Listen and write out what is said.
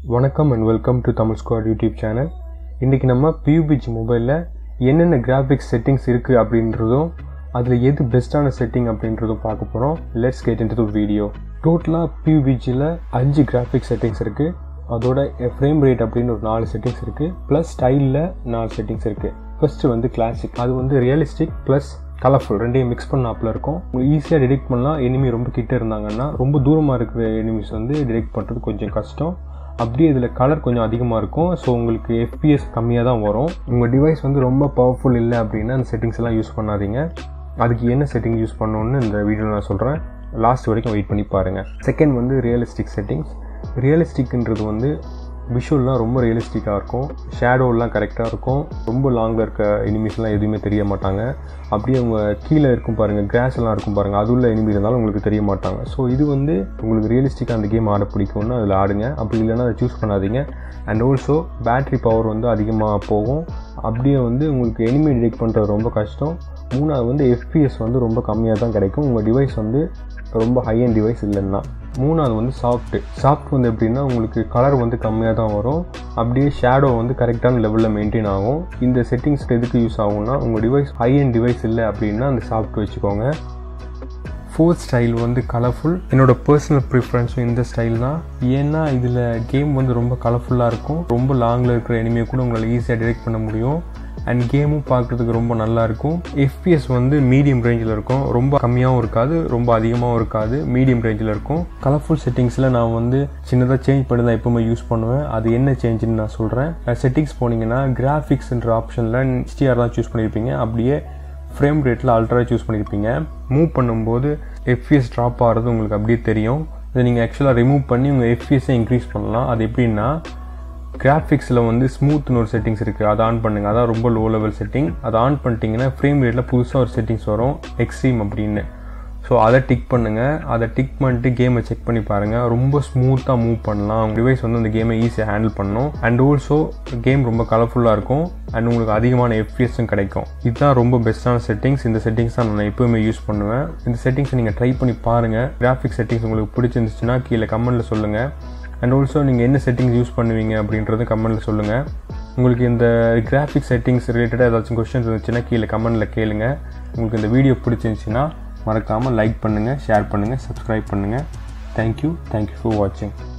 வணக்கம் and welcome to Tamil squad YouTube channel இன்றைக்கி நம்ம பியூபிஜி மொபைலில் என்னென்ன கிராஃபிக்ஸ் செட்டிங்ஸ் இருக்குது அப்படின்றதும் அதில் எது பெஸ்ட்டான செட்டிங் அப்படின்றதும் பார்க்க போகிறோம் let's get into the video டோட்டலாக பியூபிஜியில் அஞ்சு கிராஃபிக்ஸ் செட்டிங்ஸ் இருக்குது அதோட ஃப்ரேம் ரேட் அப்படின்னு ஒரு நாலு செட்டிங்ஸ் இருக்குது ப்ளஸ் ஸ்டைலில் நாலு செட்டிங்ஸ் இருக்குது ஃபஸ்ட்டு வந்து கிளாசிக் அது வந்து ரியலிஸ்டிக் ப்ளஸ் கலர்ஃபுல் ரெண்டையும் மிக்ஸ் பண்ணாப்பில் இருக்கும் உங்களுக்கு ஈஸியாக டிடெக்ட் பண்ணலாம் எனிமி ரொம்ப கிட்ட இருந்தாங்கன்னா ரொம்ப தூரமாக இருக்கிற எனிமிஸ் வந்து டிடெக்ட் பண்ணுறது கொஞ்சம் கஷ்டம் அப்படியே இதில் கலர் கொஞ்சம் அதிகமாக இருக்கும் ஸோ உங்களுக்கு எஃபிஎஸ் கம்மியாக தான் வரும் உங்கள் டிவைஸ் வந்து ரொம்ப பவர்ஃபுல் இல்லை அப்படின்னா அந்த செட்டிங்ஸ் எல்லாம் யூஸ் பண்ணாதீங்க அதுக்கு என்ன செட்டிங் யூஸ் பண்ணணுன்னு இந்த வீடியோவில் நான் சொல்கிறேன் லாஸ்ட் வரைக்கும் வெயிட் பண்ணி பாருங்கள் செகண்ட் வந்து ரியலிஸ்டிக் செட்டிங்ஸ் ரியலிஸ்டிக்ன்றது வந்து விஷுவல்லாம் ரொம்ப ரியலிஸ்டிக்காக இருக்கும் ஷேடோலாம் கரெக்டாக இருக்கும் ரொம்ப லாங்கில் இருக்க எனிமீஸ்லாம் எதுவுமே தெரிய மாட்டாங்க அப்படியே அவங்க கீழே இருக்கும் பாருங்கள் கிராஸ் எல்லாம் இருக்கும் பாருங்கள் அது உள்ள எனிமி இருந்தாலும் உங்களுக்கு தெரிய மாட்டாங்க ஸோ இது வந்து உங்களுக்கு ரியலிஸ்டிக்காக அந்த கேம் ஆட பிடிக்கும்னா அதில் ஆடுங்க அப்படி இல்லைன்னா அதை சூஸ் பண்ணாதீங்க அண்ட் ஆல்சோ பேட்ரி பவர் வந்து அதிகமாக போகும் அப்படியே வந்து உங்களுக்கு எனிமி டிடெக்ட் பண்ணுறது ரொம்ப கஷ்டம் மூணாவது வந்து எஃபிஎஸ் வந்து ரொம்ப கம்மியாக தான் கிடைக்கும் உங்கள் டிவைஸ் வந்து ரொம்ப ஹை அண்ட் டிவைஸ் இல்லைன்னா மூணாவது வந்து சாஃப்ட்டு சாஃப்ட் வந்து எப்படின்னா உங்களுக்கு கலர் வந்து கம்மியாக தான் வரும் அப்படியே ஷேடோ வந்து கரெக்டான லெவலில் மெயின்டைன் ஆகும் இந்த செட்டிங்ஸ் எதுக்கு யூஸ் ஆகும்னா உங்கள் டிவைஸ் ஹை அண்ட் டிவைஸ் இல்லை அப்படின்னா அந்த சாஃப்ட் வச்சுக்கோங்க ஃபோர்த் ஸ்டைல் வந்து கலர்ஃபுல் என்னோடய பர்சனல் ப்ரிஃபரன்ஸும் இந்த ஸ்டைல் தான் ஏன்னா இதில் கேம் வந்து ரொம்ப கலர்ஃபுல்லாக இருக்கும் ரொம்ப லாங்கில் இருக்கிற எனிமையை கூட உங்களால் ஈஸியாக டிரெக்ட் பண்ண முடியும் அண்ட் கேமும் பார்க்குறதுக்கு ரொம்ப நல்லா இருக்கும் எஃபிஎஸ் வந்து மீடியம் ரேஞ்சில் இருக்கும் ரொம்ப கம்மியாகவும் இருக்காது ரொம்ப அதிகமாகவும் இருக்காது மீடியம் ரேஞ்சில் இருக்கும் கலர்ஃபுல் செட்டிங்ஸில் நான் வந்து சின்னதாக சேஞ்ச் பண்ணி தான் எப்போவுமே யூஸ் பண்ணுவேன் அது என்ன சேஞ்சுன்னு நான் சொல்கிறேன் செட்டிங்ஸ் போனீங்கன்னா கிராஃபிக்ஸ்ன்ற ஆப்ஷனில் ஹெச்டிஆர் தான் சூஸ் பண்ணியிருப்பீங்க அப்படியே ஃப்ரேம் ரேட்டில் அல்ட்ரா சூஸ் பண்ணியிருப்பீங்க மூவ் பண்ணும்போது எஃபிஎஸ் ட்ராப் ஆகிறது உங்களுக்கு அப்படியே தெரியும் இதை நீங்கள் ஆக்சுவலாக ரிமூவ் பண்ணி உங்கள் எஃபிஎஸ்ஸை இன்க்ரீஸ் பண்ணலாம் அது எப்படின்னா கிராஃபிக்ஸில் வந்து ஸ்மூத்னு ஒரு செட்டிங்ஸ் இருக்குது அதை ஆன் பண்ணுங்கள் அதான் ரொம்ப லோ லெவல் செட்டிங் அதை ஆன் பண்ணிட்டீங்கன்னா ஃப்ரேம் ரேட்டில் புதுசாக ஒரு செட்டிங்ஸ் வரும் எக்ஸ்ட்ரீம் அப்படின்னு ஸோ அதை டிக் பண்ணுங்கள் அதை டிக் பண்ணிட்டு கேமை செக் பண்ணி பாருங்கள் ரொம்ப ஸ்மூத்தாக மூவ் பண்ணலாம் உங்கள் டிவைஸ் வந்து அந்த கேமை ஈஸியாக ஹேண்டில் பண்ணணும் அண்ட் ஆல்சோ கேம் ரொம்ப கலர்ஃபுல்லாக இருக்கும் அண்ட் உங்களுக்கு அதிகமான எஃபிஎஸும் கிடைக்கும் இதுதான் ரொம்ப பெஸ்ட்டான செட்டிங்ஸ் இந்த செட்டிங்ஸ் தான் நான் எப்போவுமே யூஸ் பண்ணுவேன் இந்த செட்டிங்ஸை நீங்கள் ட்ரை பண்ணி பாருங்கள் கிராஃபிக் செட்டிங்ஸ் உங்களுக்கு பிடிச்சிருந்துச்சுன்னா கீழே கமெண்ட்டில் சொல்லுங்கள் அண்ட் ஆல்சோ நீங்கள் என்ன செட்டிங்ஸ் யூஸ் பண்ணுவீங்க அப்படின்றது கமெண்ட்டில் சொல்லுங்கள் உங்களுக்கு இந்த கிராஃபிக் செட்டிங்ஸ் ரிலேட்டடாக ஏதாச்சும் கொஸ்டின்ஸ் இருந்துச்சுன்னா கீழே கமெண்ட்டில் கேளுங்க உங்களுக்கு இந்த வீடியோ பிடிச்சிருந்துச்சின்னா மறக்காமல் லைக் பண்ணுங்கள் ஷேர் பண்ணுங்கள் சப்ஸ்கிரைப் பண்ணுங்கள் தேங்க்யூ தேங்க்யூ ஃபார் வாட்சிங்